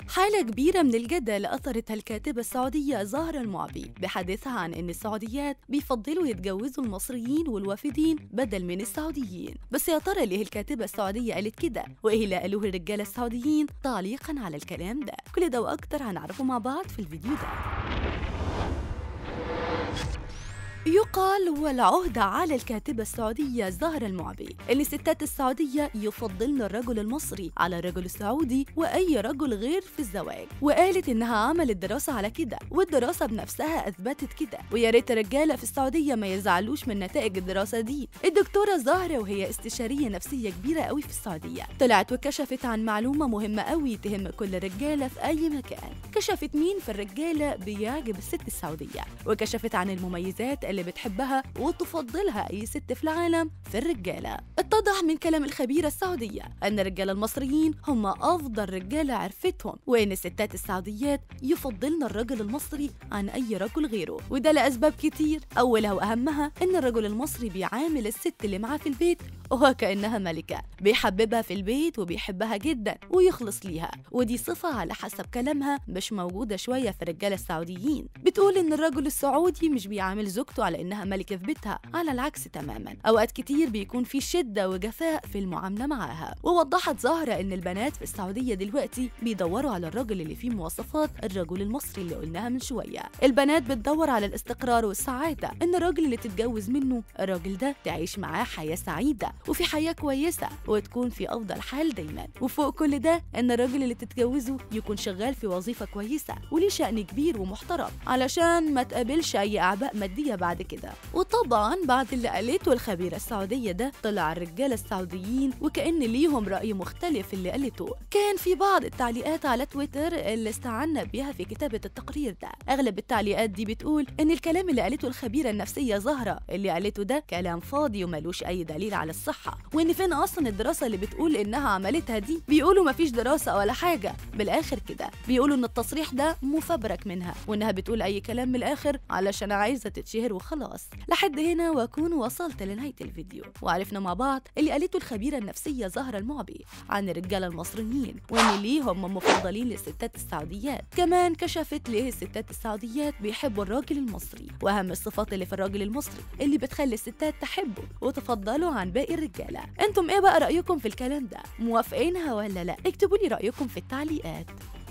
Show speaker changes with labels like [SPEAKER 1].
[SPEAKER 1] حالة كبيرة من الجدل أثرتها الكاتبة السعودية زهرة المعبي بحديثها عن أن السعوديات بيفضلوا يتجوزوا المصريين والوافدين بدل من السعوديين بس يا ترى ليه الكاتبة السعودية قالت كده وإيه اللي قالوه الرجالة السعوديين تعليقا على الكلام ده كل ده وأكتر هنعرفه مع بعض في الفيديو ده يقال والعهدة على الكاتبة السعودية زهرة المعبي إن الستات السعودية يفضلن الرجل المصري على الرجل السعودي وأي رجل غير في الزواج وقالت إنها عملت دراسة على كده والدراسة بنفسها أثبتت كده ويا ريت الرجالة في السعودية ما يزعلوش من نتائج الدراسة دي الدكتورة زهرة وهي استشارية نفسية كبيرة قوي في السعودية طلعت وكشفت عن معلومة مهمة قوي تهم كل الرجالة في أي مكان كشفت مين في الرجالة بيعجب الست السعودية وكشفت عن المميزات اللي بتحبها وتفضلها أي ست في العالم في الرجالة اتضح من كلام الخبيرة السعودية أن الرجالة المصريين هم أفضل رجالة عرفتهم وأن الستات السعوديات يفضلن الرجل المصري عن أي رجل غيره وده لأسباب كتير أولها وأهمها أن الرجل المصري بيعامل الست اللي معاه في البيت وكأنها ملكة بيحببها في البيت وبيحبها جدا ويخلص ليها ودي صفة على حسب كلامها مش موجودة شوية في الرجالة السعوديين بتقول إن الرجل السعودي مش بيعامل زوجته على إنها ملكة في بيتها على العكس تماما أوقات كتير بيكون في شدة وجفاء في المعاملة معاها ووضحت زهرة إن البنات في السعودية دلوقتي بيدوروا على الرجل اللي فيه مواصفات الرجل المصري اللي قلناها من شوية البنات بتدور على الاستقرار والسعادة إن الراجل اللي تتجوز منه الراجل ده تعيش معاه حياة سعيدة وفي حياة كويسة وتكون في أفضل حال دايما وفوق كل ده إن الراجل اللي تتجوزه يكون شغال في وظيفة كويسة وليه شأن كبير ومحترم علشان ما تقابلش أي أعباء مادية بعد كده وطبعا بعد اللي قالته الخبيرة السعودية ده طلع الرجالة السعوديين وكأن ليهم رأي مختلف اللي قالته كان في بعض التعليقات على تويتر اللي استعنا بيها في كتابة التقرير ده أغلب التعليقات دي بتقول إن الكلام اللي قالته الخبيرة النفسية زهرة اللي قالته ده كلام فاضي وملوش أي دليل على الصحة وإن فين أصلا الدراسة اللي بتقول إنها عملتها دي بيقولوا مفيش دراسة ولا حاجة بالآخر كده بيقولوا إن التصريح ده مفبرك منها وإنها بتقول أي كلام من الآخر علشان عايزة تتشهر وخلاص لحد هنا وأكون وصلت لنهاية الفيديو وعرفنا مع بعض اللي قالته الخبيرة النفسية زهرة المعبي عن الرجالة المصريين وإن ليه هم مفضلين للستات السعوديات كمان كشفت ليه الستات السعوديات بيحبوا الراجل المصري وأهم الصفات اللي في الراجل المصري اللي بتخلي الستات تحبه وتفضله عن باقي الرجالة انتم ايه بقى رأيكم في الكلام ده موافقينها ولا لا اكتبوا لي رأيكم في التعليقات